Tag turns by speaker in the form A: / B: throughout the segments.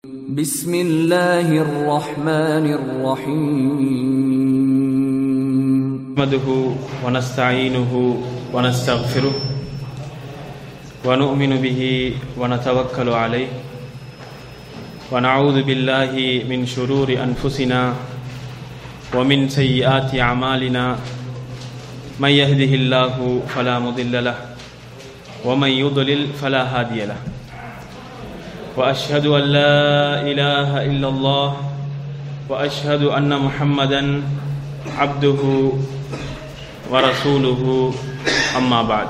A: بسم الله الرحمن الرحيم
B: نحمده ونستعينه ونستغفره ونؤمن به ونتوكل عليه ونعوذ بالله من شرور أنفسنا ومن سيئات أعمالنا من يهده الله فلا مضل له ومن يضلل فلا هادي له وأشهد أن لا إله إلا الله وأشهد أن محمدا عبده ورسوله أما بعد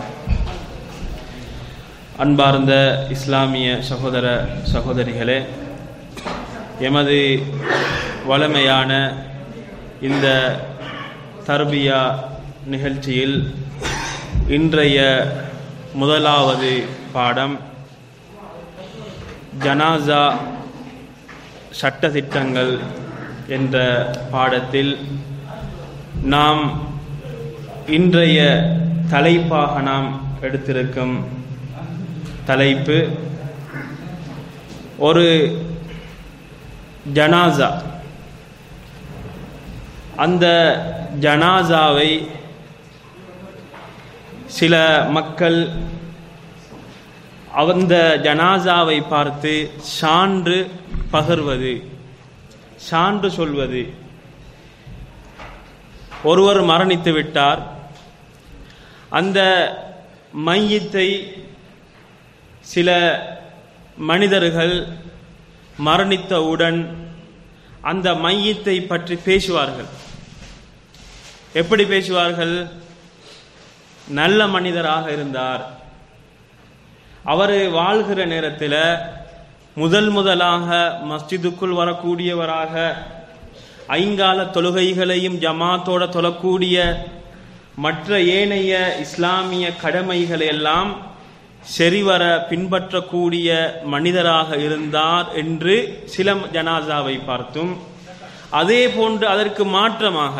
B: அன்பார்ந்த இஸ்லாமிய சகோதர சகோதரிகளே எமது வளமையான இந்த தர்பியா நிகழ்ச்சியில் இன்றைய முதலாவது பாடம் ஜனாசா சட்டதிட்டங்கள் என்ற பாடத்தில் நாம் இன்றைய தலைப்பாக நாம் எடுத்திருக்கும் தலைப்பு ஒரு ஜனாசா அந்த ஜனாசாவை சில மக்கள் அந்த ஜனாசாவை பார்த்து சான்று பகர்வது சான்று சொல்வது ஒருவர் மரணித்து விட்டார் அந்த மையத்தை சில மனிதர்கள் மரணித்தவுடன் அந்த மையத்தை பற்றி பேசுவார்கள் எப்படி பேசுவார்கள் நல்ல மனிதராக இருந்தார் அவர் வாழ்கிற நேரத்தில் முதல் முதலாக மஸ்ஜிதுக்குள் வரக்கூடியவராக ஐங்கால தொழுகைகளையும் ஜமாத்தோட தொழக்கூடிய மற்ற ஏனைய இஸ்லாமிய கடமைகளை எல்லாம் சரிவர பின்பற்றக்கூடிய மனிதராக இருந்தார் என்று சில ஜனாசாவை பார்த்தும் அதே போன்று அதற்கு மாற்றமாக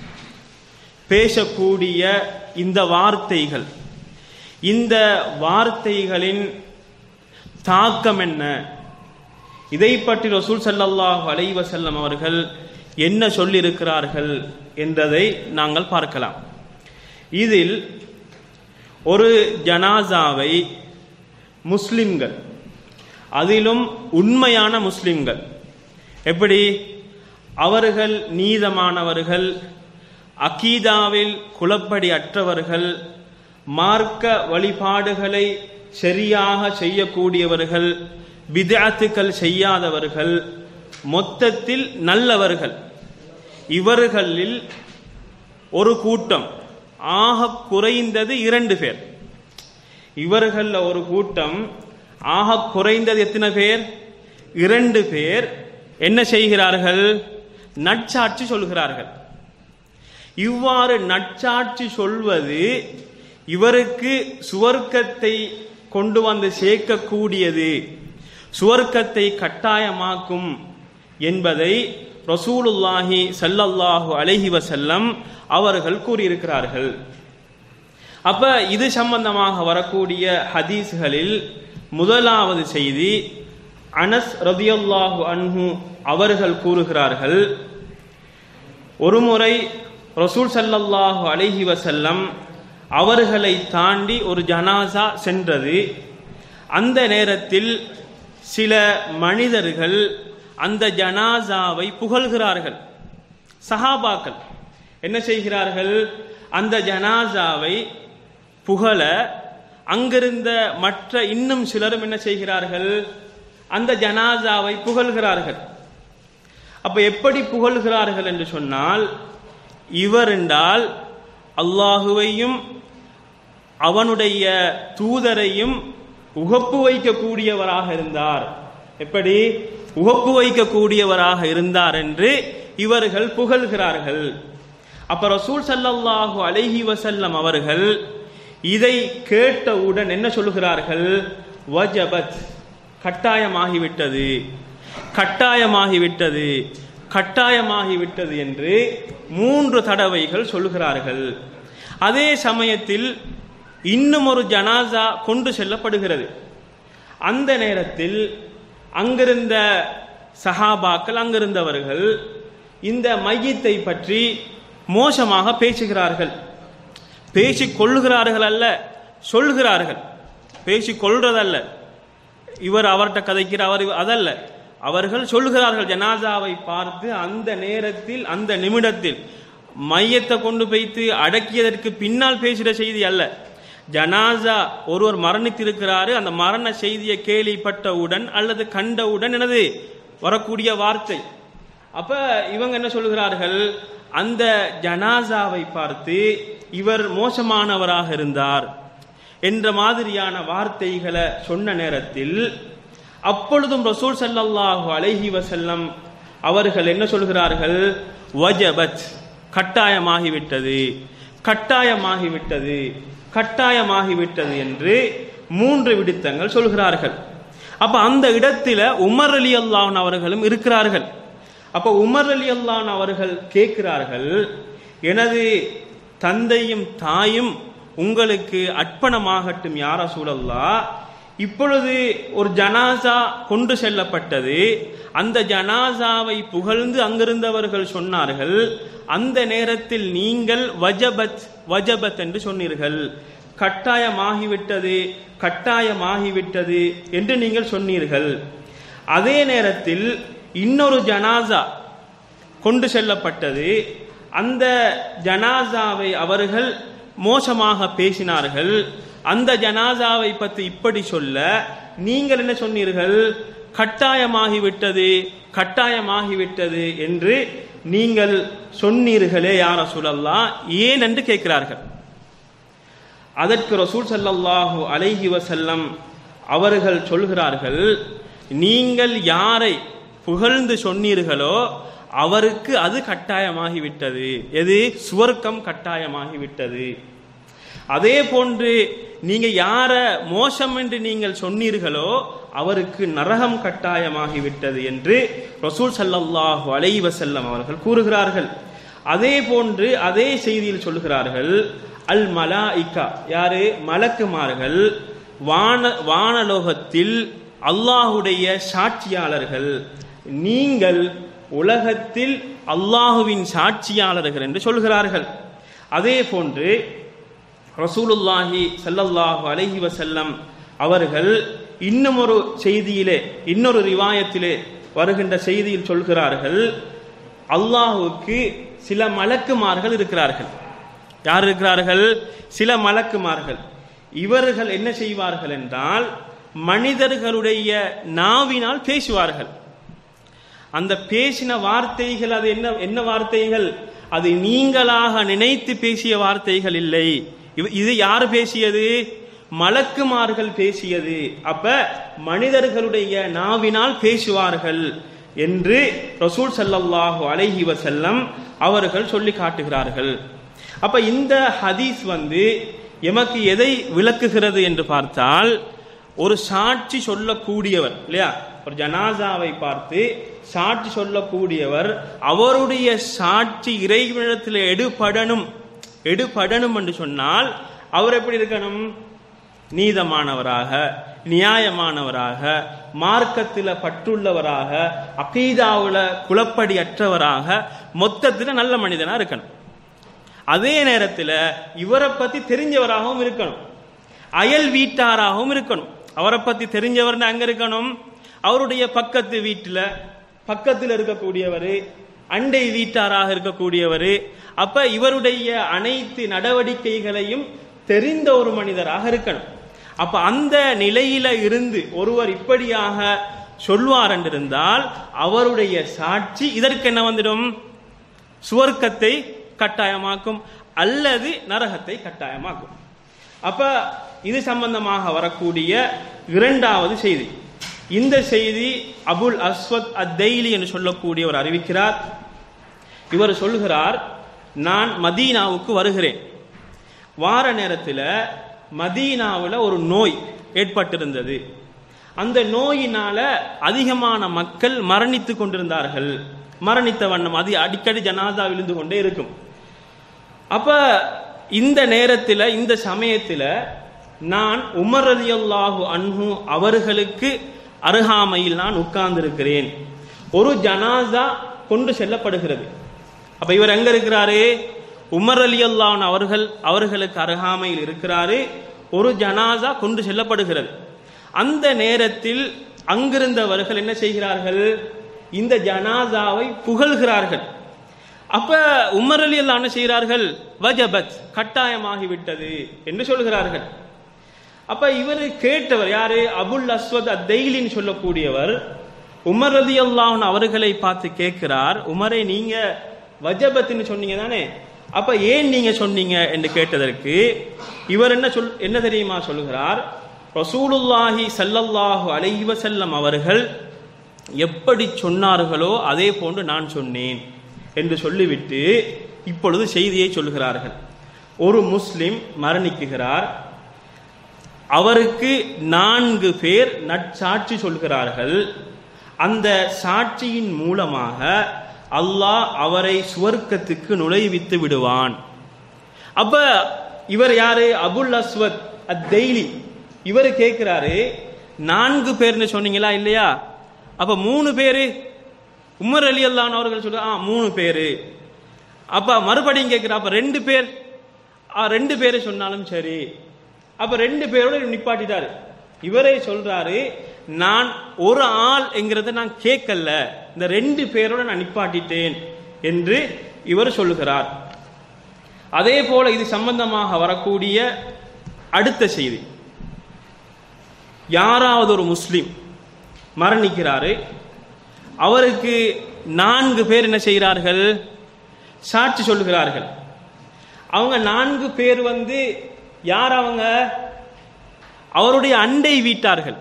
B: பேசக்கூடிய இந்த வார்த்தைகள் இந்த வார்த்தைகளின் தாக்கம் என்ன இதை பற்றி ரசூல் சல்லல்லாஹ் அலைவசல்லம் அவர்கள் என்ன சொல்லியிருக்கிறார்கள் என்றதை நாங்கள் பார்க்கலாம் இதில் ஒரு ஜனாசாவை முஸ்லிம்கள் அதிலும் உண்மையான முஸ்லிம்கள் எப்படி அவர்கள் நீதமானவர்கள் அகீதாவில் குலப்படி அற்றவர்கள் மார்க்க வழிபாடுகளை சரியாக செய்யக்கூடியவர்கள் விதாத்துக்கள் செய்யாதவர்கள் மொத்தத்தில் நல்லவர்கள் இவர்களில் ஒரு கூட்டம் ஆக குறைந்தது இரண்டு பேர் இவர்கள் ஒரு கூட்டம் ஆக குறைந்தது எத்தனை பேர் இரண்டு பேர் என்ன செய்கிறார்கள் நட்சாட்சி சொல்கிறார்கள் இவ்வாறு நட்சாட்சி சொல்வது இவருக்கு சுவர்க்கத்தை கொண்டு வந்து சேர்க்கக்கூடியது சுவர்க்கத்தை கட்டாயமாக்கும் என்பதை ரசூலுல்லாஹி சல்லல்லாஹு அலஹி வசல்லம் அவர்கள் கூறியிருக்கிறார்கள் அப்ப இது சம்பந்தமாக வரக்கூடிய ஹதீஸ்களில் முதலாவது செய்தி அனஸ் ரதியல்லாஹு அன்ஹு அவர்கள் கூறுகிறார்கள் ஒருமுறை ரசூல் சல்லல்லாஹு அலஹி வசல்லம் அவர்களை தாண்டி ஒரு ஜனாசா சென்றது அந்த நேரத்தில் சில மனிதர்கள் அந்த ஜனாசாவை புகழ்கிறார்கள் சஹாபாக்கள் என்ன செய்கிறார்கள் அந்த ஜனாசாவை புகழ அங்கிருந்த மற்ற இன்னும் சிலரும் என்ன செய்கிறார்கள் அந்த ஜனாசாவை புகழ்கிறார்கள் அப்ப எப்படி புகழ்கிறார்கள் என்று சொன்னால் இவர் என்றால் அல்லாஹுவையும் அவனுடைய தூதரையும் உகப்பு வைக்கக்கூடியவராக இருந்தார் எப்படி உகப்பு வைக்கக்கூடியவராக இருந்தார் என்று இவர்கள் புகழ்கிறார்கள் அப்ப ரசூல் சல்லல்லாஹு அலைஹி வசல்லம் அவர்கள் இதை கேட்டவுடன் என்ன சொல்லுகிறார்கள் வஜபத் கட்டாயமாகிவிட்டது கட்டாயமாகிவிட்டது கட்டாயமாகிவிட்டது என்று மூன்று தடவைகள் சொல்லுகிறார்கள் அதே சமயத்தில் இன்னும் ஒரு ஜனாசா கொண்டு செல்லப்படுகிறது அந்த நேரத்தில் அங்கிருந்த சஹாபாக்கள் அங்கிருந்தவர்கள் இந்த மையத்தை பற்றி மோசமாக பேசுகிறார்கள் பேசிக் கொள்ளுகிறார்கள் அல்ல சொல்கிறார்கள் பேசிக் கொள்றதல்ல இவர் அவர்கிட்ட கதைக்கிற அவர் இவ- அதல்ல அவர்கள் சொல்கிறார்கள் ஜனாசாவை பார்த்து அந்த நேரத்தில் அந்த நிமிடத்தில் மையத்தை கொண்டு போய்த்து அடக்கியதற்கு பின்னால் பேசுகிற செய்தி அல்ல ஜனாசா ஒருவர் மரணித்திருக்கிறாரு அந்த மரண செய்தியை கேள்விப்பட்டவுடன் அல்லது கண்டவுடன் எனது வரக்கூடிய வார்த்தை அப்ப இவங்க என்ன சொல்கிறார்கள் அந்த ஜனாசாவை பார்த்து இவர் மோசமானவராக இருந்தார் என்ற மாதிரியான வார்த்தைகளை சொன்ன நேரத்தில் அப்பொழுதும் ரசூல் ஸல்லல்லாஹு அலைஹி வஸல்லம் அவர்கள் என்ன சொல்கிறார்கள் வஜபத் கட்டாயமாகிவிட்டது கட்டாயமாகிவிட்டது கட்டாயமாகிவிட்டது என்று மூன்று விடுத்தங்கள் சொல்கிறார்கள் அப்ப அந்த இடத்துல உமர் அலி அல்லாஹ் அவர்களும் இருக்கிறார்கள் அப்ப உமர் அலி அல்லான் அவர்கள் கேட்கிறார்கள் எனது தந்தையும் தாயும் உங்களுக்கு அர்ப்பணமாகட்டும் யார சூழல்லா இப்பொழுது ஒரு ஜனாசா கொண்டு செல்லப்பட்டது அந்த ஜனாசாவை புகழ்ந்து அங்கிருந்தவர்கள் சொன்னார்கள் அந்த நேரத்தில் நீங்கள் வஜபத் வஜபத் என்று சொன்னீர்கள் கட்டாயமாகிவிட்டது கட்டாயமாகிவிட்டது என்று நீங்கள் சொன்னீர்கள் அதே நேரத்தில் இன்னொரு ஜனாசா கொண்டு செல்லப்பட்டது அந்த ஜனாசாவை அவர்கள் மோசமாக பேசினார்கள் அந்த ஜனாசாவை பற்றி இப்படி சொல்ல நீங்கள் என்ன சொன்னீர்கள் கட்டாயமாகிவிட்டது கட்டாயமாகிவிட்டது என்று நீங்கள் சொன்னீர்களே யார சூழல்லா ஏன் என்று கேட்கிறார்கள் அதற்கு ரசூல் ஸல்லல்லாஹு அலைஹி வஸல்லம் அவர்கள் சொல்கிறார்கள் நீங்கள் யாரை புகழ்ந்து சொன்னீர்களோ அவருக்கு அது கட்டாயமாகிவிட்டது எது சுவர்க்கம் கட்டாயமாகிவிட்டது அதே போன்று நீங்க யார மோசம் என்று நீங்கள் சொன்னீர்களோ அவருக்கு நரகம் கட்டாயமாகிவிட்டது என்று ரசூல் ஸல்லல்லாஹு அலைஹி வஸல்லம் அவர்கள் கூறுகிறார்கள் அதே போன்று அதே செய்தியில் சொல்கிறார்கள் அல் மலாயிகா யாரு மலக்குமார்கள் வான வானலோகத்தில் அல்லாஹுடைய சாட்சியாளர்கள் நீங்கள் உலகத்தில் அல்லாஹுவின் சாட்சியாளர்கள் என்று சொல்கிறார்கள் அதே போன்று ரசூலுல்லாஹி ஸல்லல்லாஹு அலைஹி வஸல்லம் அவர்கள் இன்னும் ஒரு செய்தியிலே இன்னொரு ரிவாயத்திலே வருகின்ற செய்தியில் சொல்கிறார்கள் அல்லாஹுக்கு சில மலக்குமார்கள் இருக்கிறார்கள் யார் இருக்கிறார்கள் சில மலக்குமார்கள் இவர்கள் என்ன செய்வார்கள் என்றால் மனிதர்களுடைய நாவினால் பேசுவார்கள் அந்த பேசின வார்த்தைகள் அது என்ன என்ன வார்த்தைகள் அது நீங்களாக நினைத்து பேசிய வார்த்தைகள் இல்லை இவ- இது யார் பேசியது மலக்குமார்கள் பேசியது அப்ப மனிதர்களுடைய நாவினால் பேசுவார்கள் என்று ரசூல் ஸல்லல்லாஹு அலைஹி வஸல்லம் அவர்கள் சொல்லி காட்டுகிறார்கள் அப்ப இந்த ஹதீஸ் வந்து எமக்கு எதை விளக்குகிறது என்று பார்த்தால் ஒரு சாட்சி சொல்லக்கூடியவர் இல்லையா ஒரு ஜனாசாவை பார்த்து சாட்சி சொல்லக்கூடியவர் அவருடைய சாட்சி இறைவனிடத்தில் எடுபடணும் எடுபடணும் என்று சொன்னால் அவர் எப்படி இருக்கணும் நீதமானவராக நியாயமானவராக மார்க்கத்தில் பற்றுள்ளவராக அகீதாவுல குலப்படி அற்றவராக மொத்தத்தில் நல்ல மனிதனா இருக்கணும் அதே நேரத்தில் இவரை பத்தி தெரிஞ்சவராகவும் இருக்கணும் அயல் வீட்டாராகவும் இருக்கணும் அவரை பத்தி தெரிஞ்சவர்னு அங்க இருக்கணும் அவருடைய பக்கத்து வீட்டுல பக்கத்தில் இருக்கக்கூடியவர் அண்டை வீட்டாராக இருக்கக்கூடியவர் அப்ப இவருடைய அனைத்து நடவடிக்கைகளையும் தெரிந்த ஒரு மனிதராக இருக்கணும் அப்ப அந்த நிலையில இருந்து ஒருவர் இப்படியாக சொல்வார் என்றிருந்தால் அவருடைய சாட்சி இதற்கு என்ன வந்துடும் சுவர்க்கத்தை கட்டாயமாக்கும் அல்லது நரகத்தை கட்டாயமாக்கும் அப்ப இது சம்பந்தமாக வரக்கூடிய இரண்டாவது செய்தி இந்த செய்தி அபுல் அஸ்வத் அத்தைலி என்று சொல்லக்கூடியவர் அறிவிக்கிறார் இவர் சொல்கிறார் நான் மதீனாவுக்கு வருகிறேன் வார நேரத்தில் மதீனாவில் ஒரு நோய் ஏற்பட்டிருந்தது அந்த நோயினால அதிகமான மக்கள் மரணித்து கொண்டிருந்தார்கள் மரணித்த வண்ணம் அது அடிக்கடி ஜனாதா விழுந்து கொண்டே இருக்கும் அப்ப இந்த நேரத்தில் இந்த சமயத்தில் நான் உமர் ரலியல்லாஹு அன்ஹு அவர்களுக்கு அருகாமையில் நான் உட்கார்ந்திருக்கிறேன் ஒரு ஜனாசா கொண்டு செல்லப்படுகிறது அப்ப இவர் எங்க இருக்கிறாரு உமர் அலி அல்லான் அவர்கள் அவர்களுக்கு அருகாமையில் இருக்கிறாரு ஒரு ஜனாசா கொண்டு செல்லப்படுகிறது அந்த நேரத்தில் அங்கிருந்தவர்கள் என்ன செய்கிறார்கள் இந்த ஜனாசாவை புகழ்கிறார்கள் அப்ப உமர் அலி அல்லா என்ன செய்கிறார்கள் வஜபத் கட்டாயமாகிவிட்டது என்று சொல்கிறார்கள் அப்ப இவர் கேட்டவர் யாரு அபுல் அஸ்வத் அத்தைலின்னு சொல்லக்கூடியவர் உமர் ரதி அல்லாஹன் அவர்களை பார்த்து கேட்கிறார் உமரை நீங்க வஜபத்னு சொன்னீங்க தானே அப்ப ஏன் நீங்க சொன்னீங்க என்று கேட்டதற்கு இவர் என்ன சொல் என்ன தெரியுமா சொல்கிறார் ரசூலுல்லாஹி சல்லல்லாஹு அலைஹி வஸல்லம் அவர்கள் எப்படி சொன்னார்களோ அதே போன்று நான் சொன்னேன் என்று சொல்லிவிட்டு இப்பொழுது செய்தியை சொல்கிறார்கள் ஒரு முஸ்லிம் மரணிக்குகிறார் அவருக்கு நான்கு பேர் நற்சாட்சி சொல்கிறார்கள் அந்த சாட்சியின் மூலமாக அல்லாஹ் அவரை சுவர்க்கத்துக்கு நுழைவித்து விடுவான் அப்ப இவர் யாரு அபுல் அஸ்வத் அத்தைலி இவர் கேட்கிறாரு நான்கு பேர்னு சொன்னீங்களா இல்லையா அப்ப மூணு பேரு உமர் அலி அல்லான் அவர்கள் சொல்ற ஆ மூணு பேரு அப்ப மறுபடியும் கேட்கிற அப்ப ரெண்டு பேர் ஆ, ரெண்டு பேரை சொன்னாலும் சரி அப்ப ரெண்டு பேரோட நிப்பாட்டிட்டாரு இவரே சொல்றாரு நான் ஒரு ஆள் என்கிறத நான் கேட்கல இந்த ரெண்டு பேரோட நான் நிப்பாட்டிட்டேன் என்று இவர் சொல்லுகிறார் அதே போல இது சம்பந்தமாக வரக்கூடிய அடுத்த செய்தி யாராவது ஒரு முஸ்லிம் மரணிக்கிறாரு அவருக்கு நான்கு பேர் என்ன செய்கிறார்கள் சாட்சி சொல்லுகிறார்கள் அவங்க நான்கு பேர் வந்து யார் அவங்க அவருடைய அண்டை வீட்டார்கள்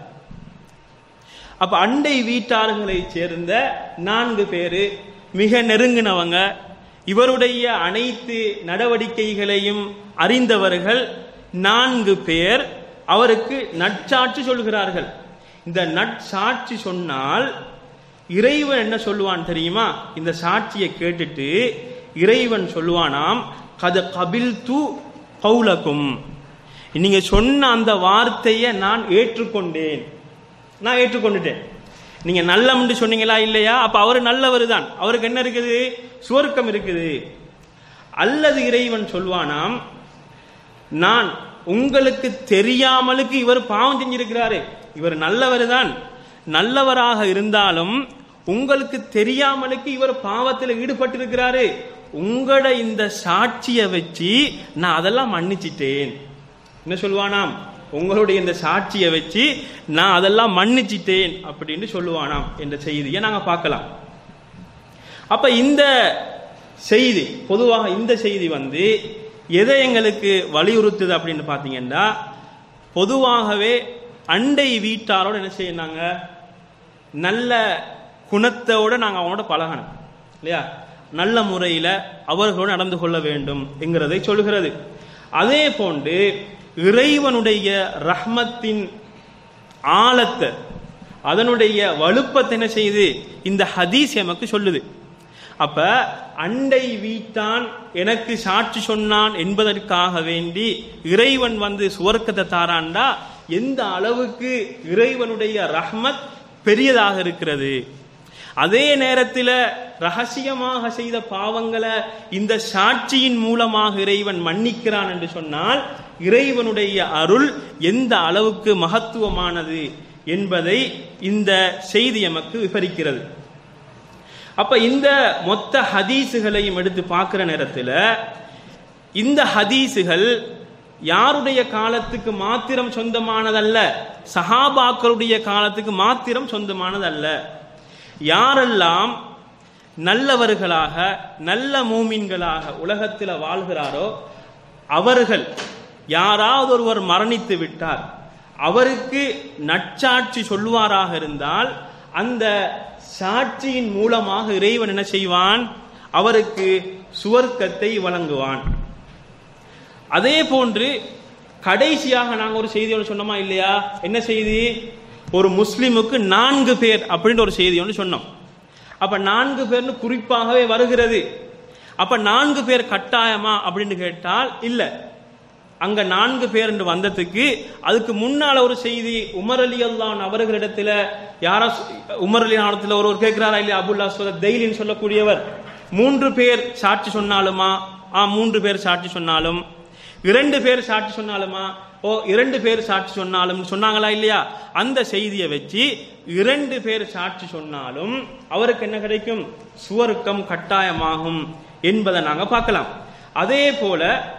B: அப்ப அண்டை வீட்டார்களை சேர்ந்த நான்கு பேரு மிக நெருங்கினவங்க இவருடைய அனைத்து நடவடிக்கைகளையும் அறிந்தவர்கள் நான்கு பேர் அவருக்கு நற்சாட்சி சொல்கிறார்கள் இந்த நற்சாட்சி சொன்னால் இறைவன் என்ன சொல்லுவான் தெரியுமா இந்த சாட்சியை கேட்டுட்டு இறைவன் சொல்லுவானாம் கத கபில் து கௌலக்கும் நீங்க சொன்ன அந்த வார்த்தையை நான் ஏற்றுக்கொண்டேன் நான் ஏற்றுக்கொண்டுட்டேன் நீங்க நல்லம்னு சொன்னீங்களா இல்லையா அப்ப அவர் நல்லவர் தான் அவருக்கு என்ன இருக்குது சுவர்க்கம் இருக்குது அல்லது இறைவன் சொல்வானாம் நான் உங்களுக்கு தெரியாமலுக்கு இவர் பாவம் செஞ்சிருக்கிறாரு இவர் நல்லவர் தான் நல்லவராக இருந்தாலும் உங்களுக்கு தெரியாமலுக்கு இவர் பாவத்தில் ஈடுபட்டிருக்கிறாரு உங்களோட இந்த சாட்சியை வச்சு நான் அதெல்லாம் மன்னிச்சிட்டேன் என்ன சொல்லுவானாம் உங்களுடைய இந்த சாட்சியை வச்சு நான் அதெல்லாம் மன்னிச்சிட்டேன் அப்படின்னு சொல்லுவானாம் என்ற செய்தியை நாங்க பார்க்கலாம் அப்ப இந்த செய்தி பொதுவாக இந்த செய்தி வந்து எதை எங்களுக்கு வலியுறுத்துது அப்படின்னு பார்த்தீங்கன்னா பொதுவாகவே அண்டை வீட்டாரோட என்ன செய்யறாங்க நல்ல குணத்தோட நாங்கள் அவங்களோட பழகணும் இல்லையா நல்ல முறையில் அவர்களோடு நடந்து கொள்ள வேண்டும் என்கிறதை சொல்கிறது அதே போன்று இறைவனுடைய ரஹ்மத்தின் ஆழத்தை அதனுடைய வலுப்பத்தை என்ன செய்யுது இந்த ஹதீஸ் எமக்கு சொல்லுது அப்ப அண்டை வீட்டான் எனக்கு சாட்சி சொன்னான் என்பதற்காக வேண்டி இறைவன் வந்து சுவர்க்கத்தை தாராண்டா எந்த அளவுக்கு இறைவனுடைய ரஹ்மத் பெரியதாக இருக்கிறது அதே நேரத்தில் ரகசியமாக செய்த பாவங்களை இந்த சாட்சியின் மூலமாக இறைவன் மன்னிக்கிறான் என்று சொன்னால் இறைவனுடைய அருள் எந்த அளவுக்கு மகத்துவமானது என்பதை இந்த செய்தி எமக்கு விவரிக்கிறது அப்ப இந்த மொத்த ஹதீஸுகளையும் எடுத்து பார்க்கிற நேரத்தில் இந்த ஹதீஸுகள் யாருடைய காலத்துக்கு மாத்திரம் சொந்தமானதல்ல சஹாபாக்களுடைய காலத்துக்கு மாத்திரம் சொந்தமானதல்ல யாரெல்லாம் நல்லவர்களாக நல்ல மூமின்களாக உலகத்தில் வாழ்கிறாரோ அவர்கள் யாராவது ஒருவர் மரணித்து விட்டார் அவருக்கு நற்சாட்சி சொல்லுவாராக இருந்தால் அந்த சாட்சியின் மூலமாக இறைவன் என்ன செய்வான் அவருக்கு சுவர்க்கத்தை வழங்குவான் அதே போன்று கடைசியாக நாங்கள் ஒரு செய்தி ஒன்று சொன்னோமா இல்லையா என்ன செய்தி ஒரு முஸ்லிமுக்கு நான்கு பேர் அப்படின்ற ஒரு செய்தி ஒன்று சொன்னோம் அப்ப நான்கு பேர்னு குறிப்பாகவே வருகிறது அப்ப நான்கு பேர் கட்டாயமா அப்படின்னு கேட்டால் இல்ல அங்க நான்கு பேர் என்று வந்ததுக்கு அதுக்கு முன்னால ஒரு செய்தி உமர் அலி அல்லான் அவர்களிடத்துல யாரா உமர் அலி ஆனத்துல ஒருவர் கேட்கிறாரா இல்லையா அபுல்லா சொல்ல தெய்லின்னு சொல்லக்கூடியவர் மூன்று பேர் சாட்சி சொன்னாலுமா ஆ மூன்று பேர் சாட்சி சொன்னாலும் இரண்டு பேர் சாட்சி சொன்னாலுமா ஓ இரண்டு பேர் சாட்சி சொன்னாலும் சொன்னாங்களா இல்லையா அந்த செய்தியை வச்சு இரண்டு பேர் சாட்சி சொன்னாலும் அவருக்கு என்ன கிடைக்கும் சுவர்க்கம் கட்டாயமாகும் என்பதை நாங்க பார்க்கலாம் அதே போல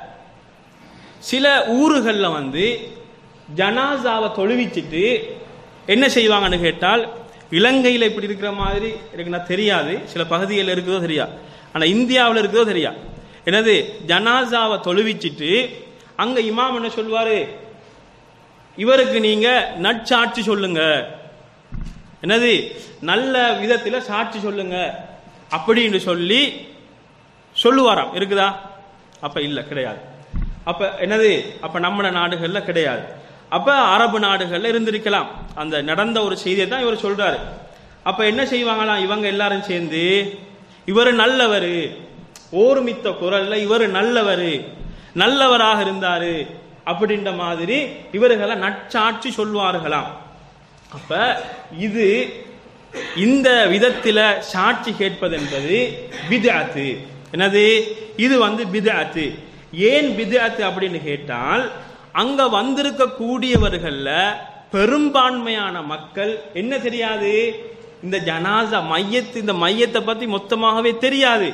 B: சில ஊர்கள்ல வந்து ஜனாசாவை தொழுவிச்சிட்டு என்ன செய்வாங்கன்னு கேட்டால் இலங்கையில் இப்படி இருக்கிற மாதிரி எனக்கு நான் தெரியாது சில பகுதிகளில் இருக்குதோ தெரியா ஆனா இந்தியாவில் இருக்குதோ தெரியா என்னது ஜனாசாவை தொழுவிச்சிட்டு அங்க இமாம் என்ன சொல்வாரு இவருக்கு நீங்க நற்சாட்சி சொல்லுங்க என்னது நல்ல விதத்துல சாட்சி சொல்லுங்க அப்படின்னு சொல்லி சொல்லுவாராம் இருக்குதா அப்ப இல்ல கிடையாது அப்ப என்னது அப்ப நம்ம நாடுகள்ல கிடையாது அப்ப அரபு நாடுகள்ல இருந்திருக்கலாம் அந்த நடந்த ஒரு செய்தியை தான் இவர் சொல்றாரு அப்ப என்ன செய்வாங்களாம் இவங்க எல்லாரும் சேர்ந்து இவர் நல்லவர் ஓர்மித்த குரல்ல இவர் நல்லவர் நல்லவராக இருந்தாரு அப்படின்ற மாதிரி இவர்களை நற்சாட்சி சொல்வார்களாம் அப்ப இது இந்த விதத்தில சாட்சி கேட்பது என்பது பிதாத்து என்னது இது வந்து பிதாத்து ஏன் பிதாத்து அப்படின்னு கேட்டால் அங்க வந்திருக்க கூடியவர்கள்ல பெரும்பான்மையான மக்கள் என்ன தெரியாது இந்த ஜனாசா மையத்து இந்த மையத்தை பத்தி மொத்தமாகவே தெரியாது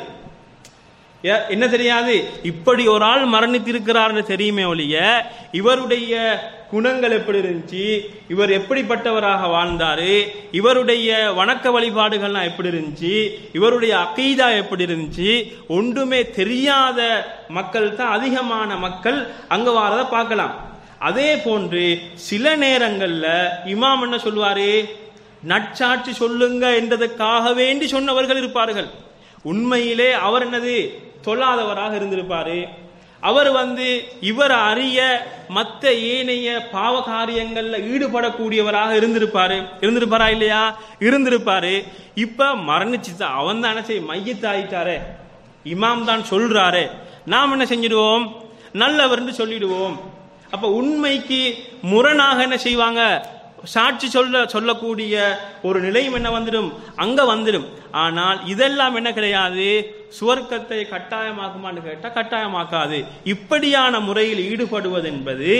B: ஏ- என்ன தெரியாது இப்படி ஒரு ஆள் மரணித்திருக்கிறார்னு தெரியுமே ஒழிய இவருடைய குணங்கள் எப்படி இருந்துச்சு இவர் எப்படிப்பட்டவராக வாழ்ந்தாரு இவருடைய வணக்க வழிபாடுகள்லாம் எப்படி இருந்துச்சு இவருடைய அகீதா எப்படி இருந்துச்சு ஒன்றுமே தெரியாத மக்கள் தான் அதிகமான மக்கள் அங்க வாரத பார்க்கலாம் அதே போன்று சில நேரங்கள்ல இமாம் என்ன சொல்லுவாரு நற்சாட்சி சொல்லுங்க என்றதுக்காக வேண்டி சொன்னவர்கள் இருப்பார்கள் உண்மையிலே அவர் என்னது தொழாதவராக இருந்திருப்பாரு அவர் வந்து இவர் அறிய மத்த ஏனைய பாவ காரியங்கள்ல ஈடுபடக்கூடியவராக இருந்திருப்பாரு இருந்திருப்பாரா இல்லையா இருந்திருப்பாரு இப்ப மரணிச்சு அவன் தான் என்ன செய்ய மையத்தாயிட்டாரே இமாம் தான் சொல்றாரு நாம் என்ன செஞ்சிடுவோம் நல்லவர்னு சொல்லிடுவோம் அப்ப உண்மைக்கு முரணாக என்ன செய்வாங்க சாட்சி சொல்ல சொல்லக்கூடிய ஒரு நிலையும் என்ன வந்துடும் அங்க வந்துடும் ஆனால் இதெல்லாம் என்ன கிடையாது சுவர்க்கத்தை கட்டாயமாக்குமான்னு கேட்டா கட்டாயமாக்காது இப்படியான முறையில் ஈடுபடுவது என்பது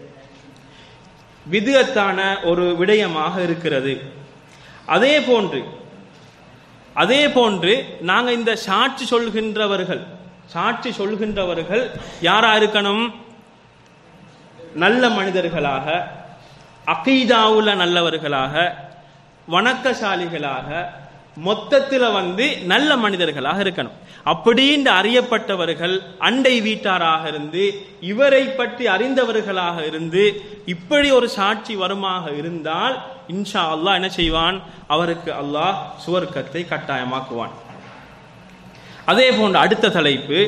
B: விதத்தான ஒரு விடயமாக இருக்கிறது அதே போன்று அதே போன்று நாங்க இந்த சாட்சி சொல்கின்றவர்கள் சாட்சி சொல்கின்றவர்கள் யாரா இருக்கணும் நல்ல மனிதர்களாக அகீதாவுல நல்லவர்களாக வணக்கசாலிகளாக மொத்தத்தில் வந்து நல்ல மனிதர்களாக இருக்கணும் அப்படின்னு அறியப்பட்டவர்கள் அண்டை வீட்டாராக இருந்து இவரை பற்றி அறிந்தவர்களாக இருந்து இப்படி ஒரு சாட்சி வருமாக இருந்தால் இன்ஷா அல்லாஹ் என்ன செய்வான் அவருக்கு அல்லாஹ் சுவர்க்கத்தை கட்டாயமாக்குவான் அதே போன்ற அடுத்த தலைப்பு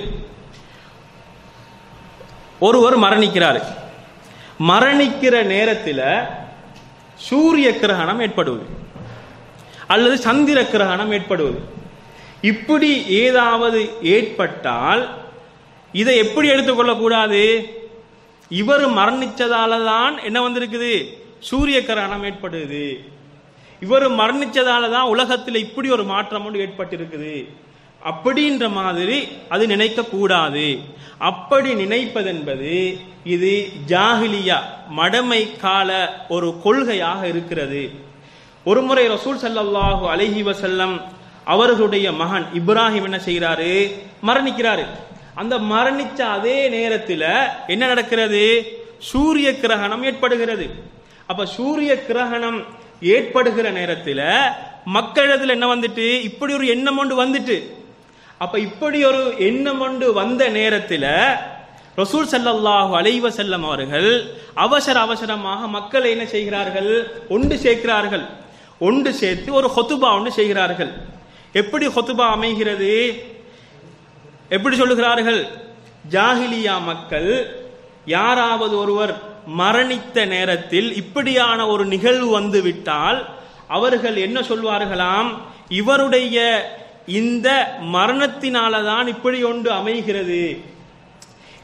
B: ஒருவர் மரணிக்கிறார் மரணிக்கிற நேரத்தில் சூரிய கிரகணம் ஏற்படுவது அல்லது சந்திர கிரகணம் ஏற்படுவது இப்படி ஏதாவது ஏற்பட்டால் இதை எப்படி எடுத்துக்கொள்ளக்கூடாது இவர் மரணிச்சதால தான் என்ன வந்திருக்குது சூரிய கிரகணம் ஏற்படுது இவர் மரணிச்சதால தான் உலகத்தில் இப்படி ஒரு மாற்றம் ஒன்று ஏற்பட்டிருக்குது அப்படின்ற மாதிரி அது நினைக்க கூடாது அப்படி நினைப்பதென்பது இது ஜாகிலியா மடமை கால ஒரு கொள்கையாக இருக்கிறது ஒருமுறை ரசூல் ஸல்லல்லாஹு அலைஹி வஸல்லம் அவர்களுடைய மகன் இப்ராஹிம் என்ன செய்கிறாரு மரணிக்கிறாரு அந்த மரணிச்ச அதே நேரத்தில் என்ன நடக்கிறது சூரிய கிரகணம் ஏற்படுகிறது அப்ப சூரிய கிரகணம் ஏற்படுகிற நேரத்தில் மக்களிடத்தில் என்ன வந்துட்டு இப்படி ஒரு எண்ணம் ஒன்று வந்துட்டு அப்ப இப்படி ஒரு எண்ணம் ஒன்று வந்த நேரத்தில் ரசூல் ஸல்லல்லாஹு அலைஹி வஸல்லம் அவர்கள் அவசர அவசரமாக மக்களை என்ன செய்கிறார்கள் ஒன்று சேர்க்கிறார்கள் ஒன்று சேர்த்து ஒரு ஹொத்துபா ஒன்று செய்கிறார்கள் எப்படி ஹொத்துபா அமைகிறது எப்படி சொல்லுகிறார்கள் ஜாகிலியா மக்கள் யாராவது ஒருவர் மரணித்த நேரத்தில் இப்படியான ஒரு நிகழ்வு வந்து விட்டால் அவர்கள் என்ன சொல்வார்களாம் இவருடைய இந்த மரணத்தினால தான் இப்படி ஒன்று அமைகிறது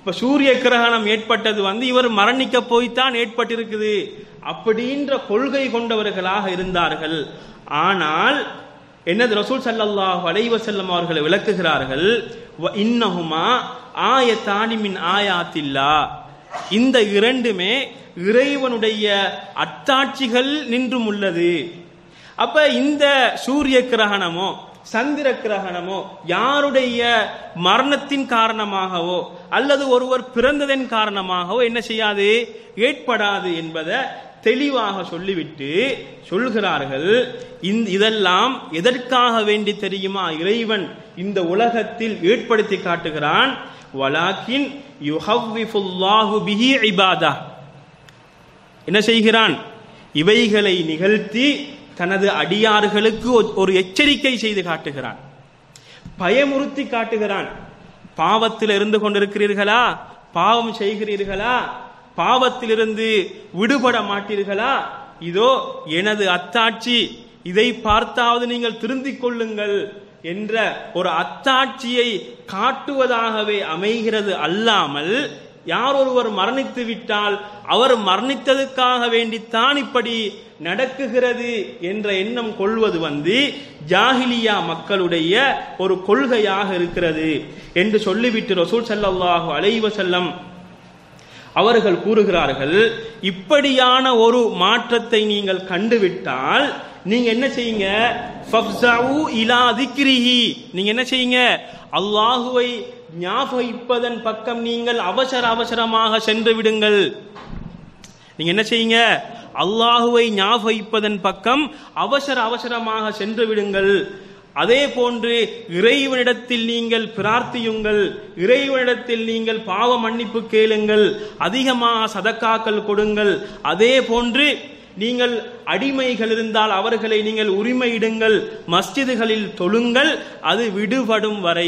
B: இப்ப சூரிய கிரகணம் ஏற்பட்டது வந்து இவர் மரணிக்க போய்த்தான் ஏற்பட்டிருக்குது அப்படின்ற கொள்கை கொண்டவர்களாக இருந்தார்கள் ஆனால் என்னது ரசூல் ஸல்லல்லாஹு அலைஹி வஸல்லம் அவர்களை விளக்குகிறார்கள் வ இன்னஹுமா ஆயத்தானி மின் ஆயாத்தில்லா இந்த இரண்டுமே இறைவனுடைய அத்தாட்சிகள் நின்றும் உள்ளது அப்ப இந்த சூரிய கிரகணமோ சந்திர கிரகணமோ யாருடைய மரணத்தின் காரணமாகவோ அல்லது ஒருவர் பிறந்ததன் காரணமாகவோ என்ன செய்யாது ஏற்படாது என்பதை தெளிவாக சொல்லிவிட்டு சொல்கிறார்கள் இந்த இதெல்லாம் எதற்காக வேண்டி தெரியுமா இறைவன் இந்த உலகத்தில் ஏற்படுத்தி காட்டுகிறான் வலாக்கின் யுஹவ்விஃபுல்லாஹு பிஹி இபாதா என்ன செய்கிறான் இவைகளை நிகழ்த்தி தனது அடியார்களுக்கு ஒ- ஒரு எச்சரிக்கை செய்து காட்டுகிறான் பயமுறுத்தி காட்டுகிறான் பாவத்தில் இருந்து கொண்டிருக்கிறீர்களா பாவம் செய்கிறீர்களா பாவத்திலிருந்து விடுபட மாட்டீர்களா இதோ எனது அத்தாட்சி இதை பார்த்தாவது நீங்கள் திருந்திக் கொள்ளுங்கள் என்ற ஒரு அத்தாட்சியை காட்டுவதாகவே அமைகிறது அல்லாமல் யார் ஒருவர் மரணித்து விட்டால் அவர் மரணித்ததுக்காக வேண்டித்தான் இப்படி நடக்குகிறது என்ற எண்ணம் கொள்வது வந்து ஜாஹிலியா மக்களுடைய ஒரு கொள்கையாக இருக்கிறது என்று சொல்லிவிட்டு ரசூல் ஸல்லல்லாஹு அலைஹி வஸல்லம் அவர்கள் கூறுகிறார்கள் இப்படியான ஒரு மாற்றத்தை நீங்கள் கண்டுவிட்டால் நீங்க என்ன செய்யுங்க ஃபஃப்ஸஉ இலா திக்ரிஹி நீங்க என்ன செய்யுங்க அல்லாஹுவை ஞாபகிப்பதன் பக்கம் நீங்கள் அவசர அவசரமாக சென்று விடுங்கள் நீங்க என்ன செய்யுங்க அல்லாஹுவை ஞாபகிப்பதன் பக்கம் அவசர அவசரமாக சென்று விடுங்கள் அதே போன்று இறைவனிடத்தில் நீங்கள் பிரார்த்தியுங்கள் இறைவனிடத்தில் நீங்கள் பாவ மன்னிப்பு கேளுங்கள் அதிகமாக சதக்காக்கள் கொடுங்கள் அதே போன்று நீங்கள் அடிமைகள் இருந்தால் அவர்களை நீங்கள் உரிமையிடுங்கள் மஸ்ஜிதுகளில் தொழுங்கள் அது விடுபடும் வரை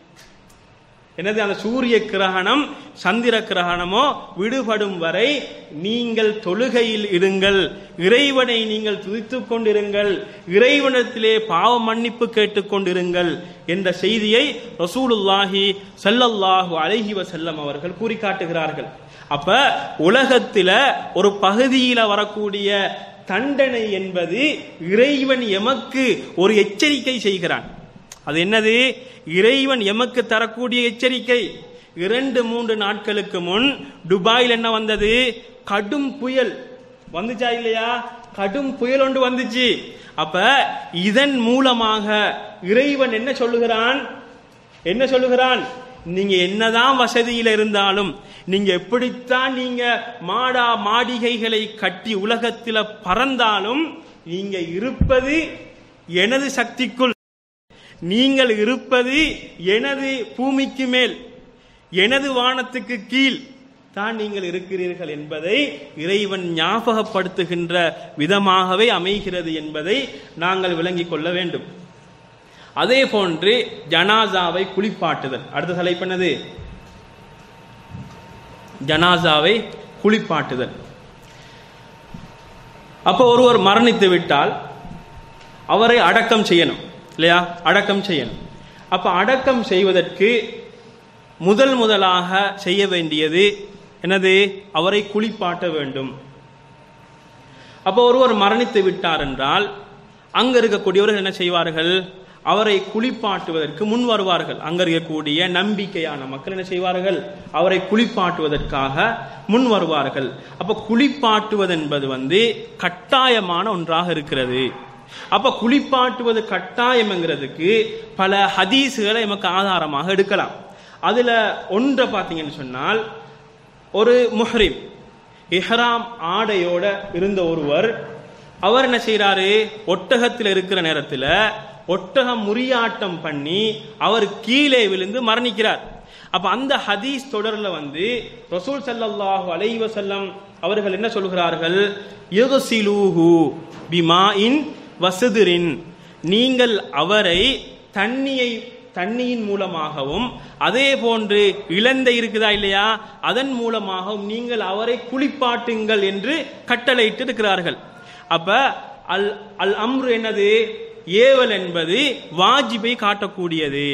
B: என்னது அந்த சூரிய கிரகணம் சந்திர கிரகணமோ விடுபடும் வரை நீங்கள் தொழுகையில் இருங்கள் இறைவனை நீங்கள் துதித்துக் கொண்டிருங்கள் இறைவனத்திலே பாவ மன்னிப்பு கேட்டுக் கொண்டிருங்கள் என்ற செய்தியை ரசூலுல்லாஹி ஸல்லல்லாஹு அலைஹி வஸல்லம் அவர்கள் கூறி காட்டுகிறார்கள் அப்ப உலகத்தில ஒரு பகுதியில வரக்கூடிய தண்டனை என்பது இறைவன் எமக்கு ஒரு எச்சரிக்கை செய்கிறான் அது என்னது இறைவன் எமக்கு தரக்கூடிய எச்சரிக்கை இரண்டு மூன்று நாட்களுக்கு முன் துபாயில் என்ன வந்தது கடும் புயல் வந்துச்சா இல்லையா கடும் புயல் ஒன்று வந்துச்சு அப்ப இதன் மூலமாக இறைவன் என்ன சொல்லுகிறான் என்ன சொல்லுகிறான் நீங்க என்னதான் வசதியில இருந்தாலும் நீங்க எப்படித்தான் நீங்க மாடா மாளிகைகளை கட்டி உலகத்தில பறந்தாலும் நீங்க இருப்பது எனது சக்திக்குள் நீங்கள் இருப்பது எனது பூமிக்கு மேல் எனது வானத்துக்கு கீழ் தான் நீங்கள் இருக்கிறீர்கள் என்பதை இறைவன் ஞாபகப்படுத்துகின்ற விதமாகவே அமைகிறது என்பதை நாங்கள் விளங்கிக் கொள்ள வேண்டும் அதே போன்று ஜனாசாவை குளிப்பாட்டுதல் அடுத்த தலைப்பனது ஜனாசாவை குளிப்பாட்டுதல் அப்போ ஒருவர் மரணித்து விட்டால் அவரை அடக்கம் செய்யணும் இல்லையா அடக்கம் செய்யணும் அப்ப அடக்கம் செய்வதற்கு முதல் முதலாக செய்ய வேண்டியது என்னது அவரை குளிப்பாட்ட வேண்டும் அப்போ ஒருவர் மரணித்து விட்டார் என்றால் அங்க இருக்கக்கூடியவர்கள் என்ன செய்வார்கள் அவரை குளிப்பாட்டுவதற்கு முன் வருவார்கள் அங்க இருக்கக்கூடிய நம்பிக்கையான மக்கள் என்ன செய்வார்கள் அவரை குளிப்பாட்டுவதற்காக முன் வருவார்கள் அப்ப குளிப்பாட்டுவது என்பது வந்து கட்டாயமான ஒன்றாக இருக்கிறது அப்ப குளிப்பாட்டுவது கட்டாயம்ங்கிறதுக்கு பல ஹதீஸுகளை நமக்கு ஆதாரமாக எடுக்கலாம் அதுல ஒன்றை பார்த்தீங்கன்னு சொன்னால் ஒரு முஹ்ரிம் இஹ்ராம் ஆடையோட இருந்த ஒருவர் அவர் என்ன செய்யறாரு ஒட்டகத்தில் இருக்கிற நேரத்தில் ஒட்டகம் முறியாட்டம் பண்ணி அவர் கீழே விழுந்து மரணிக்கிறார் அப்ப அந்த ஹதீஸ் தொடர்ல வந்து ரசூல் ஸல்லல்லாஹு அலைஹி வஸல்லம் அவர்கள் என்ன சொல்கிறார்கள் யுகசிலூஹு பிமாஇன் வசுதிரின் நீங்கள் அவரை தண்ணியை தண்ணியின் மூலமாகவும் அதே போன்று இழந்தை இருக்குதா இல்லையா அதன் மூலமாகவும் நீங்கள் அவரை குளிப்பாட்டுங்கள் என்று கட்டளையிட்டு இருக்கிறார்கள் அப்ப அல் அல் அம்ரு என்னது ஏவல் என்பது வாஜிபை காட்டக்கூடியது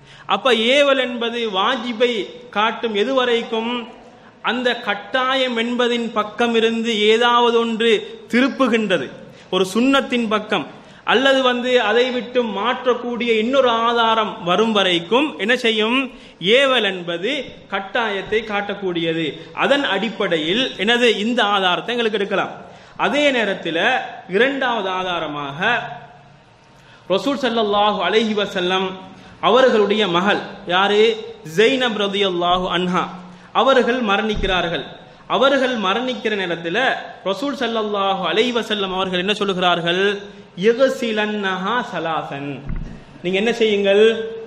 B: அப்ப ஏவல் என்பது வாஜிபை காட்டும் எது வரைக்கும் அந்த கட்டாயம் என்பதின் பக்கம் இருந்து ஏதாவது ஒன்று திருப்புகின்றது ஒரு சுண்ணத்தின் பக்கம் அல்லது வந்து அதை விட்டு மாற்றக்கூடிய இன்னொரு ஆதாரம் வரும் வரைக்கும் என்ன செய்யும் ஏவல் என்பது கட்டாயத்தை காட்டக்கூடியது அதன் அடிப்படையில் எனது இந்த ஆதாரத்தை எங்களுக்கு எடுக்கலாம் அதே நேரத்தில் இரண்டாவது ஆதாரமாக ரசூல் ஸல்லல்லாஹு அலைஹி வஸல்லம் அவர்களுடைய மகள் யாரு ஜெய்னப் ரதியல்லாஹு அன்ஹா அவர்கள் மரணிக்கிறார்கள் அவர்கள் மரணிக்கிற நேரத்தில் ரசூல் ஸல்லல்லாஹு அலைஹி வஸல்லம் அவர்கள் என்ன சொல்லுகிறார்கள் யகசிலன்னஹா சலாசன் நீங்க என்ன செய்யுங்கள்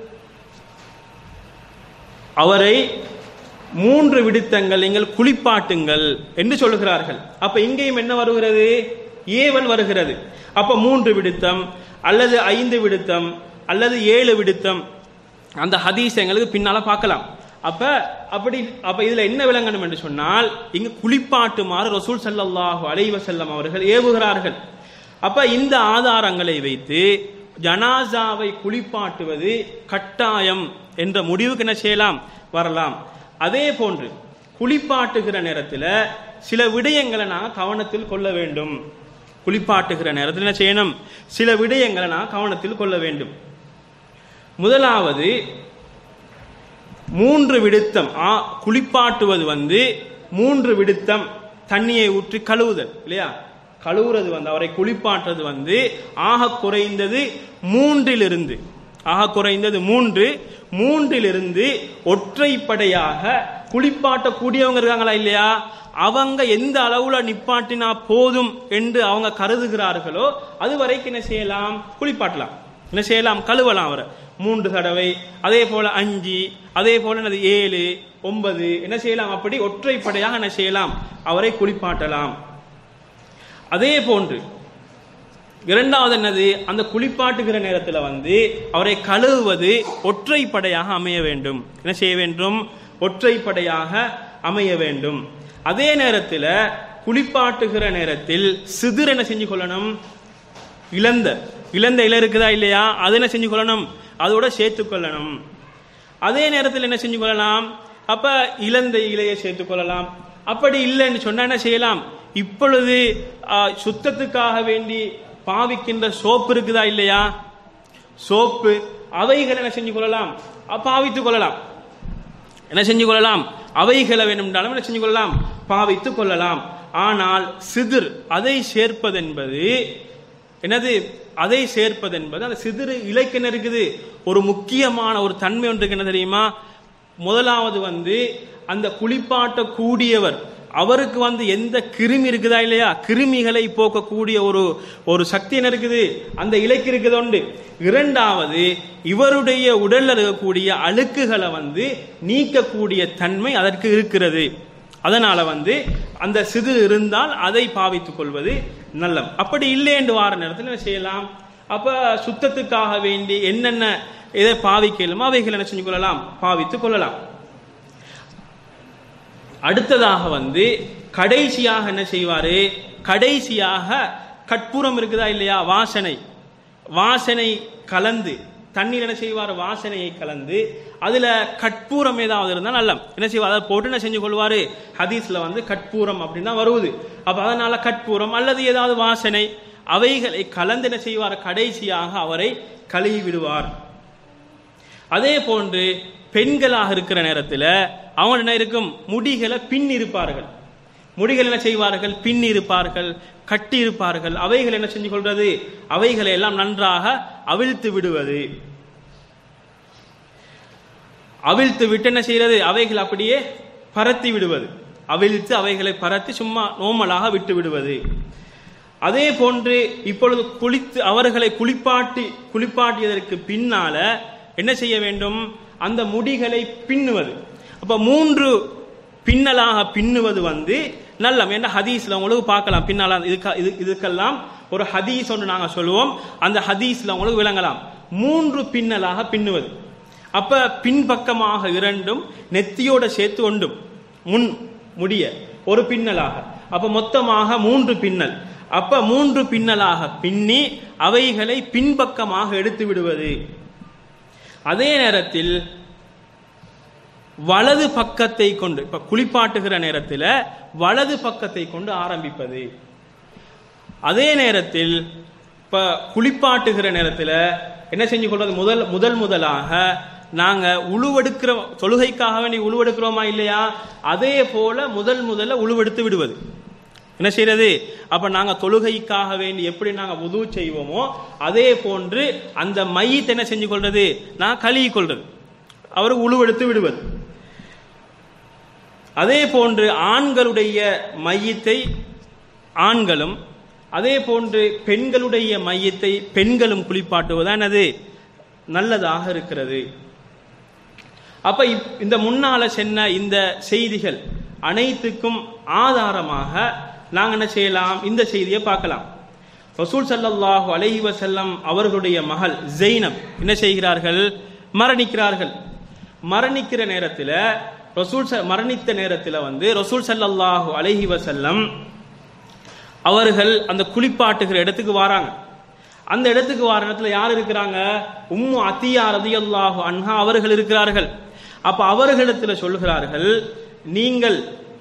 B: அவரை மூன்று விடுத்தங்கள் நீங்கள் குளிப்பாட்டுங்கள் என்று சொல்லுகிறார்கள் அப்ப இங்கேயும் என்ன வருகிறது ஏவல் வருகிறது அப்ப மூன்று விடுத்தம் அல்லது ஐந்து விடுத்தம் அல்லது ஏழு விடுத்தம் அந்த ஹதீஸ் எங்களுக்கு பின்னால பார்க்கலாம் அப்ப அப்படி அப்ப இதுல என்ன விளங்கணும் என்று சொன்னால் இங்க குளிப்பாட்டுமாறு ரசூல் ஸல்லல்லாஹு அலைஹி வஸல்லம் அவர்கள் ஏவுகிறார்கள் அப்ப இந்த ஆதாரங்களை வைத்து ஜனாசாவை குளிப்பாட்டுவது கட்டாயம் என்ற முடிவுக்கு என்ன செய்யலாம் வரலாம் அதே போன்று குளிப்பாட்டுகிற நேரத்தில் சில விடயங்களை நான் கவனத்தில் கொள்ள வேண்டும் குளிப்பாட்டுகிற நேரத்தில் என்ன செய்யணும் சில விடயங்களை நான் கவனத்தில் கொள்ள வேண்டும் முதலாவது மூன்று விடுத்தம் ஆ, குளிப்பாட்டுவது வந்து மூன்று விடுத்தம் தண்ணியை ஊற்றி கழுவுதல் இல்லையா கழுவுறது வந்து அவரை குளிப்பாட்டுறது வந்து ஆக குறைந்தது மூன்றிலிருந்து ஆக குறைந்தது மூன்று மூன்றிலிருந்து ஒற்றைப்படையாக குளிப்பாட்டக்கூடியவங்க இருக்காங்களா இல்லையா அவங்க எந்த அளவுல நிப்பாட்டினா போதும் என்று அவங்க கருதுகிறார்களோ அது வரைக்கும் என்ன செய்யலாம் குளிப்பாட்டலாம் என்ன செய்யலாம் கழுவலாம் அவரை மூன்று தடவை அதே போல அஞ்சு அதே போல என்னது ஏழு ஒன்பது என்ன செய்யலாம் அப்படி ஒற்றைப்படையாக என்ன செய்யலாம் அவரை குளிப்பாட்டலாம் அதே போன்று இரண்டாவது என்னது அந்த குளிப்பாட்டுகிற நேரத்தில் வந்து அவரை கழுவுவது ஒற்றைப்படையாக அமைய வேண்டும் என்ன செய்ய வேண்டும் ஒற்றைப்படையாக அமைய வேண்டும் அதே நேரத்தில் குளிப்பாட்டுகிற நேரத்தில் சிதிர் என்ன செஞ்சு கொள்ளணும் இழந்த இழந்த இலை இருக்குதா இல்லையா அதை என்ன செஞ்சு கொள்ளணும் அதோட சேர்த்து கொள்ளணும் அதே நேரத்தில் என்ன செஞ்சு கொள்ளலாம் அப்ப இழந்த இலையை சேர்த்து கொள்ளலாம் அப்படி இல்லைன்னு சொன்னா என்ன செய்யலாம் இப்பொழுது ஆ, சுத்தத்துக்காக வேண்டி பாவிக்கின்ற சோப்பு இருக்குதா இல்லையா சோப்பு அவைகளை என்ன செஞ்சு கொள்ளலாம் அ, பாவித்துக் கொள்ளலாம் என்ன செஞ்சு கொள்ளலாம் அவைகளை வேணும்னாலும் என்ன செஞ்சு கொள்ளலாம் பாவித்துக் கொள்ளலாம் ஆனால் சிதிர் அதை சேர்ப்பதென்பது என்னது அதை சேர்ப்பது என்பது அந்த சிதிரு இலைக்கு என்ன இருக்குது ஒரு முக்கியமான ஒரு தன்மை ஒன்று இருக்கு என்ன தெரியுமா முதலாவது வந்து அந்த குளிப்பாட்ட கூடியவர் அவருக்கு வந்து எந்த கிருமி இருக்குதா இல்லையா கிருமிகளை போக்கக்கூடிய ஒரு ஒரு சக்தி என்ன இருக்குது அந்த இலைக்கு இருக்குது உண்டு இரண்டாவது இவருடைய உடல்ல இருக்கக்கூடிய அழுக்குகளை வந்து நீக்கக்கூடிய தன்மை அதற்கு இருக்கிறது அதனால வந்து அந்த சிறு இருந்தால் அதை பாவித்துக் கொள்வது நல்லம் அப்படி இல்லை என்று வார நேரத்தில் என்ன செய்யலாம் அப்ப சுத்தத்துக்காக வேண்டி என்னென்ன இதை பாவிக்கலுமோ அவைகள் என்ன செஞ்சு கொள்ளலாம் பாவித்துக் கொள்ளலாம் அடுத்ததாக வந்து கடைசியாக என்ன செய்வாரு கடைசியாக கற்பூரம் இருக்குதா இல்லையா வாசனை வாசனை கலந்து தண்ணீர் என்ன செய்வார் வாசனையை கலந்து அதுல கற்பூரம் ஏதாவது இருந்தால் நல்ல என்ன செய்வார் அதை போட்டு என்ன செஞ்சு கொள்வாரு ஹதீஸ்ல வந்து கற்பூரம் அப்படின்னு தான் வருவது அப்ப அதனால கற்பூரம் அல்லது ஏதாவது வாசனை அவைகளை கலந்து என்ன செய்வார் கடைசியாக அவரை கழுவி விடுவார் அதே போன்று பெண்களாக இருக்கிற நேரத்தில் அவங்க என்ன இருக்கும் முடிகளை பின் இருப்பார்கள் முடிகள் என்ன செய்வார்கள் பின் இருப்பார்கள் கட்டி இருப்பார்கள் அவைகள் என்ன செஞ்சு கொள்வது அவைகளை எல்லாம் நன்றாக அவிழ்த்து விடுவது அவிழ்த்து விட்டு என்ன செய்யறது அவைகள் அப்படியே பரத்தி விடுவது அவிழ்த்து அவைகளை பரத்தி சும்மா நோமலாக விட்டு விடுவது அதே போன்று இப்பொழுது குளித்து அவர்களை குளிப்பாட்டி குளிப்பாட்டியதற்கு பின்னால என்ன செய்ய வேண்டும் அந்த முடிகளை பின்னுவது அப்ப மூன்று பின்னலாக பின்னுவது வந்து நல்லம் என்ன ஹதீஸ்ல உங்களுக்கு பார்க்கலாம் பின்னால இதுக்கு இது இதுக்கெல்லாம் ஒரு ஹதீஸ் ஒன்று நாங்க சொல்லுவோம் அந்த ஹதீஸ்ல உங்களுக்கு விளங்கலாம் மூன்று பின்னலாக பின்னுவது அப்ப பின்பக்கமாக இரண்டும் நெத்தியோட சேர்த்து ஒன்றும் முன் முடிய ஒரு பின்னலாக அப்ப மொத்தமாக மூன்று பின்னல் அப்ப மூன்று பின்னலாக பின்னி அவைகளை பின்பக்கமாக எடுத்து விடுவது அதே நேரத்தில் வலது பக்கத்தை கொண்டு இப்ப குளிப்பாட்டுகிற நேரத்தில் வலது பக்கத்தை கொண்டு ஆரம்பிப்பது அதே நேரத்தில் இப்ப குளிப்பாட்டுகிற நேரத்தில் என்ன செஞ்சு கொள்வது முதல் முதல் முதலாக நாங்க உழுவெடுக்கிற தொழுகைக்காக வேண்டி உழுவெடுக்கிறோமா இல்லையா அதே போல முதல் முதல்ல உழுவெடுத்து விடுவது என்ன செய்யறது அப்ப நாங்க தொழுகைக்காக வேண்டி எப்படி நாங்க உது செய்வோமோ அதே போன்று அந்த மையத்தை என்ன செஞ்சு கொள்றது நான் கழுகி கொள்றது அவர் உழுவெடுத்து விடுவது அதே போன்று ஆண்களுடைய மையத்தை ஆண்களும் அதே போன்று பெண்களுடைய மையத்தை பெண்களும் குளிப்பாட்டுவதுதான் அது நல்லதாக இருக்கிறது அப்ப இப்- இந்த முன்னால சென்ன இந்த செய்திகள் அனைத்துக்கும் ஆதாரமாக நாங்க என்ன செய்யலாம் இந்த செய்தியை பார்க்கலாம் ரசூல் ஸல்லல்லாஹு அலைஹி வஸல்லம் அவர்களுடைய மகள் ஜெய்னப் என்ன செய்கிறார்கள் மரணிக்கிறார்கள் மரணிக்கிற நேரத்தில் ரசூல் ச- மரணித்த நேரத்தில் வந்து ரசூல் ஸல்லல்லாஹு அலைஹி வஸல்லம் அவர்கள் அந்த குளிப்பாட்டுகிற இடத்துக்கு வராங்க அந்த இடத்துக்கு வர இடத்துல யார் இருக்கிறாங்க உம்மு அத்தியா ரதியல்லாஹு அன்ஹா அவர்கள் இருக்கிறார்கள் அப்ப அவர்களிடத்துல சொல்கிறார்கள் நீங்கள்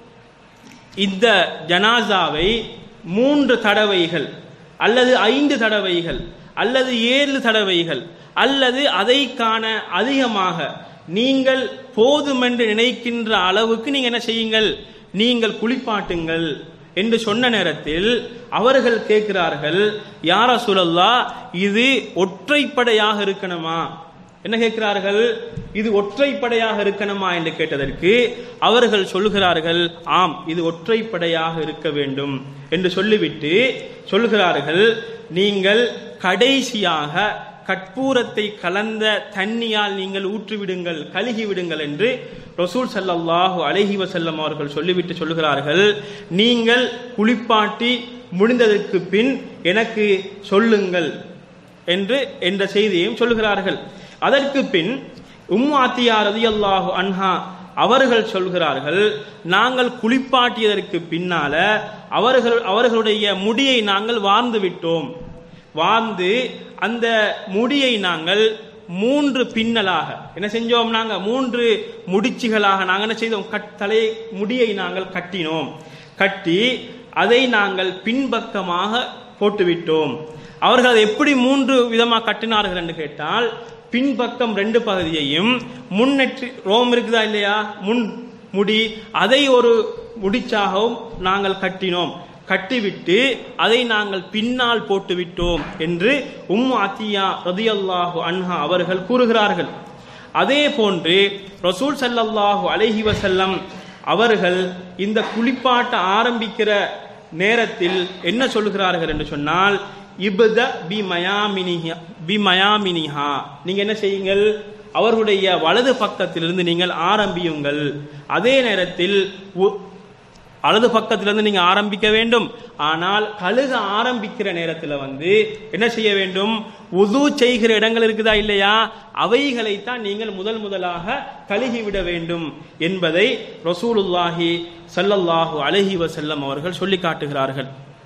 B: இந்த ஜனாசாவை மூன்று தடவைகள் அல்லது ஐந்து தடவைகள் அல்லது ஏழு தடவைகள் அல்லது அதை காண அதிகமாக நீங்கள் போதுமென்று நினைக்கின்ற அளவுக்கு நீங்க என்ன செய்யுங்கள் நீங்கள் குளிப்பாட்டுங்கள் என்று சொன்ன நேரத்தில் அவர்கள் கேட்கிறார்கள் யார சுழல்லா இது ஒற்றைப்படையாக இருக்கணுமா என்ன கேட்கிறார்கள் இது ஒற்றைப்படையாக இருக்கணுமா என்று கேட்டதற்கு அவர்கள் சொல்கிறார்கள் ஆம் இது ஒற்றைப்படையாக இருக்க வேண்டும் என்று சொல்லிவிட்டு சொல்கிறார்கள் நீங்கள் கடைசியாக கற்பூரத்தை கலந்த தண்ணியால் நீங்கள் ஊற்றிவிடுங்கள் கழுகி விடுங்கள் என்று ரசூல் ஸல்லல்லாஹு அலைஹி வஸல்லம் அவர்கள் சொல்லிவிட்டு சொல்கிறார்கள் நீங்கள் குளிப்பாட்டி முடிந்ததற்கு பின் எனக்கு சொல்லுங்கள் என்று என்ற செய்தியையும் சொல்கிறார்கள் அதற்கு பின் உம்மு ஆத்தியா ரதியல்லாஹு அன்ஹா அவர்கள் சொல்கிறார்கள் நாங்கள் குளிப்பாட்டியதற்கு பின்னால அவர்கள் அவர்களுடைய முடியை நாங்கள் வார்ந்து விட்டோம் வார்ந்து அந்த முடியை நாங்கள் மூன்று பின்னலாக என்ன செஞ்சோம் நாங்க மூன்று முடிச்சுகளாக நாங்கள் என்ன செய்தோம் கட் தலை முடியை நாங்கள் கட்டினோம் கட்டி அதை நாங்கள் பின்பக்கமாக போட்டுவிட்டோம் அவர்கள் அதை எப்படி மூன்று விதமாக கட்டினார்கள் என்று கேட்டால் பின்பக்கம் ரெண்டு பகுதியையும் முன்னெற்றி ரோம் இருக்குதா இல்லையா முன் முடி அதை ஒரு முடிச்சாகவும் நாங்கள் கட்டினோம் கட்டிவிட்டு அதை நாங்கள் பின்னால் போட்டு விட்டோம் என்று உம் அத்தியா ரதியல்லாஹு அன்ஹா அவர்கள் கூறுகிறார்கள் அதே போன்று ரசூல் ஸல்லல்லாஹு அலைஹி வஸல்லம் அவர்கள் இந்த குளிப்பாட்ட ஆரம்பிக்கிற நேரத்தில் என்ன சொல்கிறார்கள் என்று சொன்னால் இப்த பி மயாமினிஹா பி மயாமினிஹா நீங்க என்ன செய்யுங்கள் அவர்களுடைய வலது பக்கத்திலிருந்து நீங்கள் ஆரம்பியுங்கள் அதே நேரத்தில் உ- வலது பக்கத்திலிருந்து நீங்க ஆரம்பிக்க வேண்டும் ஆனால் கழுக ஆரம்பிக்கிற நேரத்தில் வந்து என்ன செய்ய வேண்டும் உது செய்கிற இடங்கள் இருக்குதா இல்லையா அவைகளைத்தான் நீங்கள் முதல் முதலாக கழுகி விட வேண்டும் என்பதை ரசூலுல்லாஹி ஸல்லல்லாஹு அலைஹி வஸல்லம் அவர்கள் சொல்லி காட்டுகிறார்கள்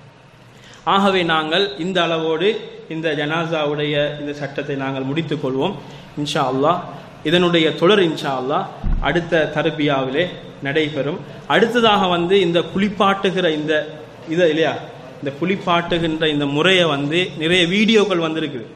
B: ஆகவே நாங்கள் இந்த அளவோடு இந்த ஜனாசாவுடைய இந்த சட்டத்தை நாங்கள் முடித்துக் கொள்வோம் இன்ஷா அல்லாஹ் இதனுடைய தொடர் இன்ஷா அல்லாஹ் அடுத்த தர்பியாவிலே நடைபெறும் அடுத்ததாக வந்து இந்த குளிப்பாட்டுகிற இந்த இதை இல்லையா இந்த குளிப்பாட்டுகின்ற இந்த முறையை வந்து நிறைய வீடியோக்கள் வந்திருக்குது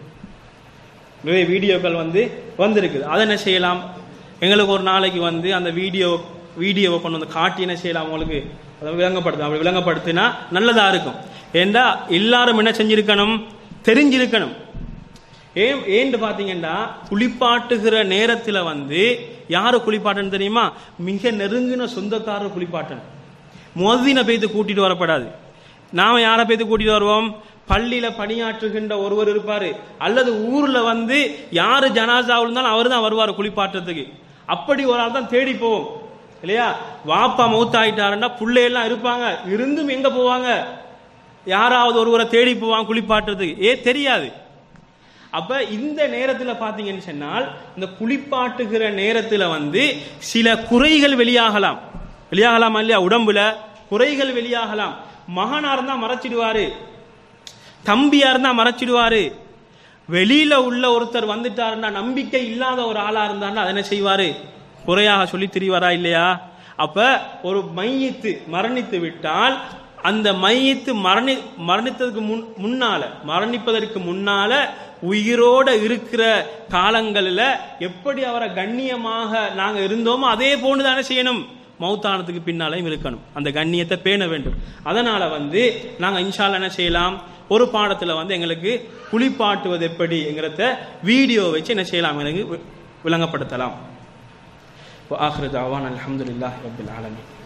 B: நிறைய வீடியோக்கள் வந்து வந்திருக்குது அதை என்ன செய்யலாம் எங்களுக்கு ஒரு நாளைக்கு வந்து அந்த வீடியோ வீடியோவை கொண்டு வந்து காட்டி என்ன செய்யலாம் உங்களுக்கு அதை விளங்கப்படுத்தலாம் அப்படி விளங்கப்படுத்தினா நல்லதா இருக்கும் ஏண்டா எல்லாரும் என்ன செஞ்சிருக்கணும் தெரிஞ்சிருக்கணும் ஏன் ஏன்னு பாத்தீங்கன்னா குளிப்பாட்டுகிற நேரத்துல வந்து யாரு குளிப்பாட்டணும் தெரியுமா மிக நெருங்கின சொந்தக்காரர் குளிப்பாட்டணும் மொதின பேத்து கூட்டிட்டு வரப்படாது நாம யாரை பேத்து கூட்டிட்டு வருவோம் பள்ளியில பணியாற்றுகின்ற ஒருவர் இருப்பாரு அல்லது ஊர்ல வந்து யாரு ஜனாசாவில் இருந்தாலும் அவர் தான் வருவார் குளிப்பாட்டுறதுக்கு அப்படி ஒரு ஆள் தான் தேடி போவோம் இல்லையா வாப்பா மௌத்தாயிட்டாருன்னா பிள்ளையெல்லாம் இருப்பாங்க இருந்தும் எங்க போவாங்க யாராவது ஒருவரை தேடி போவாங்க குளிப்பாட்டுறதுக்கு ஏ தெரியாது அப்ப இந்த நேரத்துல பாத்தீங்கன்னு சொன்னால் இந்த குளிப்பாட்டுகிற நேரத்துல வந்து சில குறைகள் வெளியாகலாம் வெளியாகலாமா இல்லையா உடம்புல குறைகள் வெளியாகலாம் மகனா இருந்தா மறைச்சிடுவாரு தம்பியா இருந்தா மறைச்சிடுவாரு வெளியில உள்ள ஒருத்தர் வந்துட்டாருன்னா நம்பிக்கை இல்லாத ஒரு ஆளா இருந்தாருன்னா அதை என்ன செய்வாரு குறையாக சொல்லி திரிவாரா இல்லையா அப்ப ஒரு மையத்து மரணித்து விட்டால் அந்த மையத்து மரணி மரணித்ததுக்கு முன் முன்னால மரணிப்பதற்கு முன்னால உயிரோட இருக்கிற காலங்களில் எப்படி அவரை கண்ணியமாக நாங்க இருந்தோமோ அதே போன்று தானே செய்யணும் மௌத்தானத்துக்கு பின்னாலையும் இருக்கணும் அந்த கண்ணியத்தை பேண வேண்டும் அதனால வந்து நாங்க இன்ஷால்ல என்ன செய்யலாம் ஒரு பாடத்துல வந்து எங்களுக்கு குளிப்பாட்டுவது எப்படிங்கிறத வீடியோ வச்சு என்ன செய்யலாம் எனக்கு வி- விளங்கப்படுத்தலாம் ஆஹ்ரு தாவான் அல்ஹம்துலில்லாஹி ரப்பில் ஆலமீன்